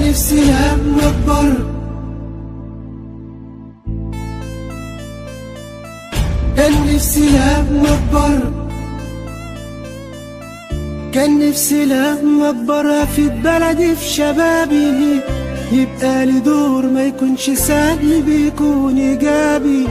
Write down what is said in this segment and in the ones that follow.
نفسي لما اكبر كان نفسي لما اكبر كان نفسي لما اكبر افيد بلدي في شبابي يبقى لي دور ما يكونش سلبي يكون ايجابي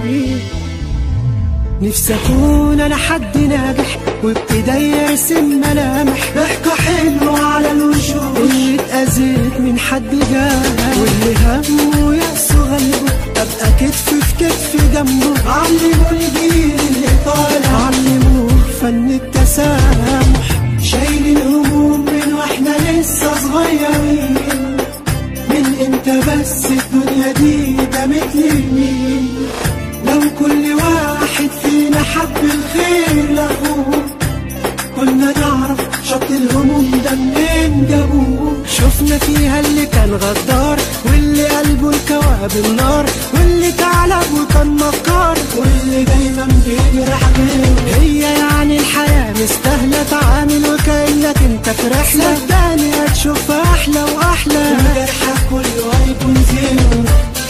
نفسي اكون انا حد ناجح وابتدي ارسم ملامح ضحكة حلوة على الوشوش اللي اتأذيت من حد جاها واللي همه يأسه غلبه ابقى كتف في كتف جنبه علموا الجيل اللي طالع علموه فن التسامح شايل الهموم من واحنا لسه صغيرين من امتى بس الدنيا دي دامت لمين لو كل واحد فينا حب الخير لاخوه كنا نعرف شط الهموم ده منين جابوه شفنا فيها اللي كان غدار واللي قلبه الكواب النار واللي تعلب وكان مكار واللي دايما بيجرح غيره هي يعني الحياة مستاهلة تعامل وكأنك انت في رحلة صدقني هتشوف أحلى وأحلى وجرحك كله هيكون زيرو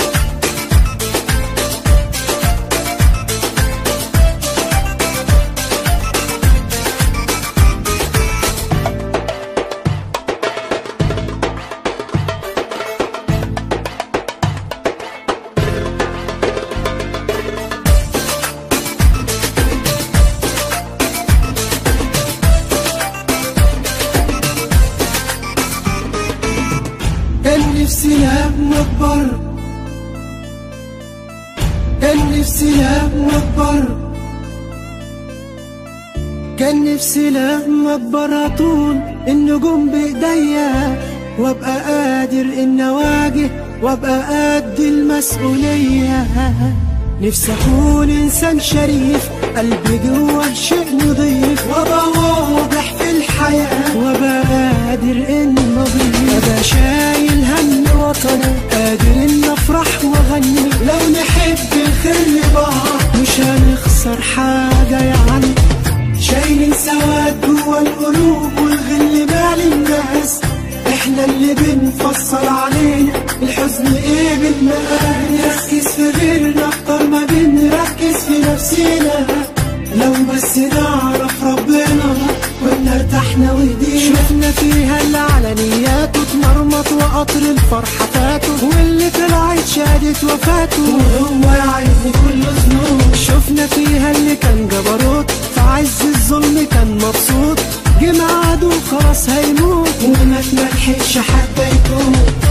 كان نفسي لما اكبر كان نفسي لما اكبر كان نفسي لما اكبر اطول النجوم بايديا وابقى قادر ان اواجه وابقى قد المسؤوليه نفسي اكون انسان شريف قلبي جوه شيء نضيف وابقى واضح في الحياه وابقى قادر ان اضيف ابقى شايل هم وطني قادر ان افرح واغني لو نحب الخير لبعض مش هنخسر حاجه يعني شايلين سواد جوا القلوب والغل مال الناس احنا اللي بنفصل علينا الحزن ايه بالمقام نركز في غيرنا اكتر ما بنركز في نفسينا لو بس نعرف ربنا كنا ارتحنا وهدينا شفنا فيها اللي على نياته اتمرمط وقطر الفرحة فاته واللي طلعت شهادة وفاته وهو يا عيني كله ذنوب شفنا فيها اللي كان جبروت في عز الظلم كان مبسوط جه ميعاده خلاص هيموت وما تلحقش حتى يتوب